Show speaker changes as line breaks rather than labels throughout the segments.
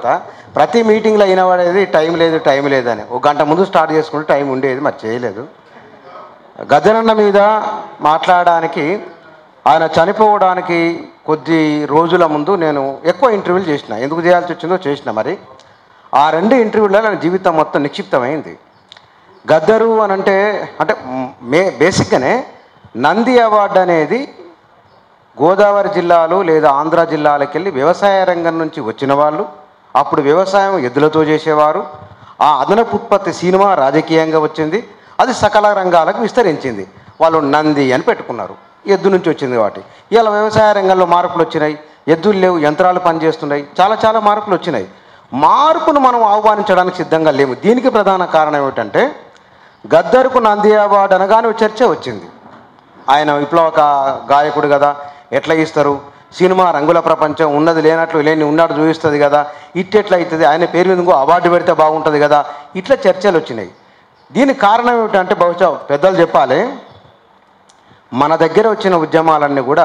ప్రతి మీటింగ్లో అయిన వాడేది టైం లేదు టైం లేదని ఒక గంట ముందు స్టార్ట్ చేసుకుంటే టైం ఉండేది మరి చేయలేదు గజనన్న మీద మాట్లాడడానికి ఆయన చనిపోవడానికి కొద్ది రోజుల ముందు నేను ఎక్కువ ఇంటర్వ్యూలు చేసిన ఎందుకు చేయాల్సి వచ్చిందో చేసిన మరి ఆ రెండు ఇంటర్వ్యూలలో నా జీవితం మొత్తం నిక్షిప్తమైంది గద్దరు అని అంటే అంటే మే బేసిక్గానే నంది అవార్డు అనేది గోదావరి జిల్లాలు లేదా ఆంధ్ర జిల్లాలకు వెళ్ళి వ్యవసాయ రంగం నుంచి వచ్చిన వాళ్ళు అప్పుడు వ్యవసాయం ఎద్దులతో చేసేవారు ఆ అదనపు ఉత్పత్తి సినిమా రాజకీయంగా వచ్చింది అది సకల రంగాలకు విస్తరించింది వాళ్ళు నంది అని పెట్టుకున్నారు ఎద్దు నుంచి వచ్చింది వాటి ఇలా వ్యవసాయ రంగంలో మార్పులు వచ్చినాయి ఎద్దులు లేవు యంత్రాలు పనిచేస్తున్నాయి చాలా చాలా మార్పులు వచ్చినాయి మార్పును మనం ఆహ్వానించడానికి సిద్ధంగా లేము దీనికి ప్రధాన కారణం ఏమిటంటే గద్దరుకు నంది అవార్డు అనగానే ఒక చర్చ వచ్చింది ఆయన విప్లవ గా- గాయకుడు కదా ఎట్లా ఇస్తారు సినిమా రంగుల ప్రపంచం ఉన్నది లేనట్లు లేని ఉన్నట్టు చూపిస్తుంది కదా ఇట్టెట్లా అవుతుంది ఆయన పేరు మీద ఇంకో అవార్డు పెడితే బాగుంటుంది కదా ఇట్లా చర్చలు వచ్చినాయి దీనికి కారణం ఏమిటంటే బహుశా పెద్దలు చెప్పాలి మన దగ్గర వచ్చిన ఉద్యమాలన్నీ కూడా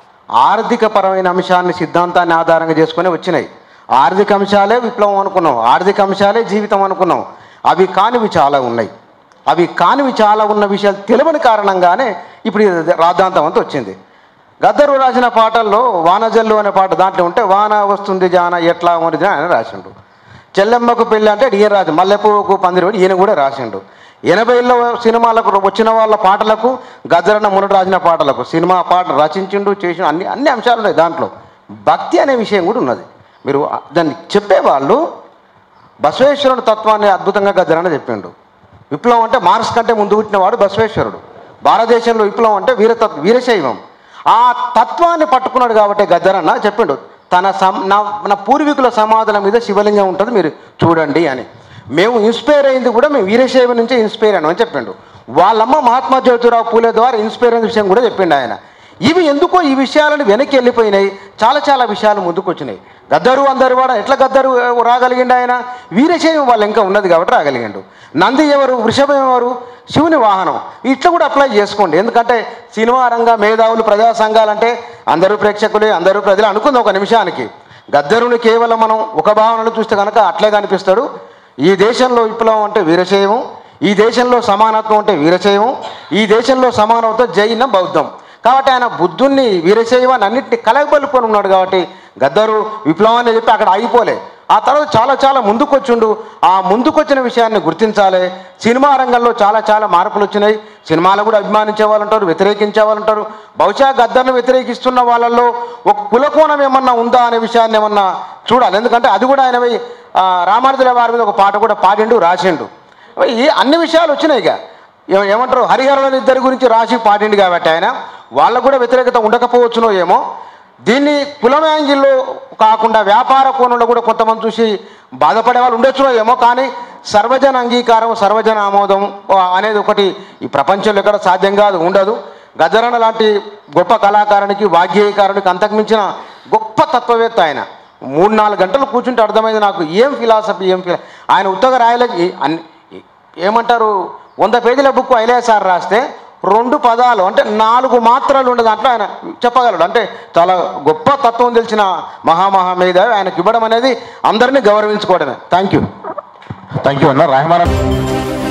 ఆర్థిక పరమైన అంశాన్ని సిద్ధాంతాన్ని ఆధారంగా చేసుకొని వచ్చినాయి ఆర్థిక అంశాలే విప్లవం అనుకున్నాం ఆర్థిక అంశాలే జీవితం అనుకున్నాం అవి కానివి చాలా ఉన్నాయి అవి కానివి చాలా ఉన్న విషయాలు తెలియని కారణంగానే ఇప్పుడు ఇది రాద్ధాంతం అంతా వచ్చింది గద్దరు రాసిన పాటల్లో వానజల్లు అనే పాట దాంట్లో ఉంటే వాన వస్తుంది జాన ఎట్లా మరి జాన అని రాసిండు చెల్లెమ్మకు పెళ్ళి అంటే ఈయన రాజు మల్లెపూకు పందిరి ఈయన కూడా రాసిండు ఎనభైలో సినిమాలకు వచ్చిన వాళ్ళ పాటలకు గద్దరన్న మునడు రాసిన పాటలకు సినిమా పాట రచించిండు చేసిన అన్ని అన్ని అంశాలు ఉన్నాయి దాంట్లో భక్తి అనే విషయం కూడా ఉన్నది మీరు దాన్ని చెప్పేవాళ్ళు బసవేశ్వరుడు తత్వాన్ని అద్భుతంగా గద్దరన్న చెప్పిండు విప్లవం అంటే మార్క్స్ కంటే ముందు పుట్టినవాడు బసవేశ్వరుడు భారతదేశంలో విప్లవం అంటే వీరతత్వ వీరశైవం ఆ తత్వాన్ని పట్టుకున్నాడు కాబట్టి గద్దరన్న చెప్పిండు తన సం నా నా పూర్వీకుల సమాధుల మీద శివలింగం ఉంటుంది మీరు చూడండి అని మేము ఇన్స్పైర్ అయింది కూడా మేము వీరశైవం నుంచే ఇన్స్పైర్ అని చెప్పిండు వాళ్ళమ్మ మహాత్మా జ్యోతిరావు పూలే ద్వారా ఇన్స్పైర్ అయిన విషయం కూడా చెప్పిండు ఆయన ఇవి ఎందుకో ఈ విషయాలను వెనక్కి వెళ్ళిపోయినాయి చాలా చాలా విషయాలు ముందుకు వచ్చినాయి గద్దరు అందరు వాడ ఎట్లా గద్దరు ఆ, రాగలిగిండు ఆయన వీరశైవం వాళ్ళు ఇంకా ఉన్నది కాబట్టి రాగలిగిండు నంది ఎవరు వృషభం ఎవరు శివుని వాహనం ఇట్లా కూడా అప్లై చేసుకోండి ఎందుకంటే సినిమా రంగ మేధావులు ప్రజా సంఘాలంటే అందరూ ప్రేక్షకులే అందరూ ప్రజలు అనుకుంది ఒక నిమిషానికి గద్దరుని కేవలం మనం ఒక భావనలో చూస్తే కనుక అట్లే కనిపిస్తాడు ఈ దేశంలో విప్లవం అంటే వీరశైవం ఈ దేశంలో సమానత్వం అంటే వీరశైవం ఈ దేశంలో సమానత్వం జైన బౌద్ధం కాబట్టి ఆయన బుద్ధుణ్ణి వీరశైవాన్ని అన్నింటినీ కలగబలుకొని ఉన్నాడు కాబట్టి గద్దరు విప్లవాన్ని చెప్పి అక్కడ ఆగిపోలే ఆ తర్వాత చాలా చాలా ముందుకొచ్చిండు ఆ ముందుకొచ్చిన విషయాన్ని గుర్తించాలి సినిమా రంగంలో చాలా చాలా మార్పులు వచ్చినాయి సినిమాలు కూడా అభిమానించే వాళ్ళు ఉంటారు వ్యతిరేకించే వాళ్ళు ఉంటారు బహుశా గద్దర్ను వ్యతిరేకిస్తున్న వాళ్ళల్లో ఒక కులకోణం ఏమన్నా ఉందా అనే విషయాన్ని ఏమన్నా చూడాలి ఎందుకంటే అది కూడా ఆయన పోయి, ఆ, రామానుజుల వారి మీద ఒక పాట కూడా పాడిండు రాసిండు ఈ అన్ని విషయాలు వచ్చినాయి ఇక ఏ- ఏమంటారు హరిహరుల ఇద్దరి గురించి రాసి పాడిండు కాబట్టి ఆయన వాళ్ళకు కూడా వ్యతిరేకత ఉండకపోవచ్చునో ఏమో దీన్ని కులం యాంగిల్లో కాకుండా వ్యాపార కోణంలో కూడా కొంతమంది చూసి బాధపడే వాళ్ళు ఉండొచ్చునో ఏమో కానీ సర్వజన అంగీకారం సర్వజన ఆమోదం ఆ, అనేది ఒకటి ఈ ప్రపంచంలో ఎక్కడ సాధ్యం కాదు ఉండదు గజరణ లాంటి గొప్ప కళాకారునికి వాగ్గేయకారునికి అంతకుమించిన గొప్ప తత్వవేత్త ఆయన మూడు నాలుగు గంటలు కూర్చుంటే అర్థమైంది నాకు ఏం ఫిలాసఫీ ఏం ఫిలా ఆయన ఉత్తగా రాయలే ఈ- అన్ని ఏమంటారు వంద పేజీల బుక్ ఐలే సార్ రాస్తే రెండు పదాలు అంటే నాలుగు మాత్రలు ఉండే దాంట్లో ఆయన చెప్పగలడు అంటే చాలా గొప్ప తత్వం తెలిసిన మహామహామేధావి ఆయనకి ఇవ్వడం అనేది అందరినీ గౌరవించుకోవడమే థ్యాంక్ యూ
థ్యాంక్ యూ అన్న రెహమాన్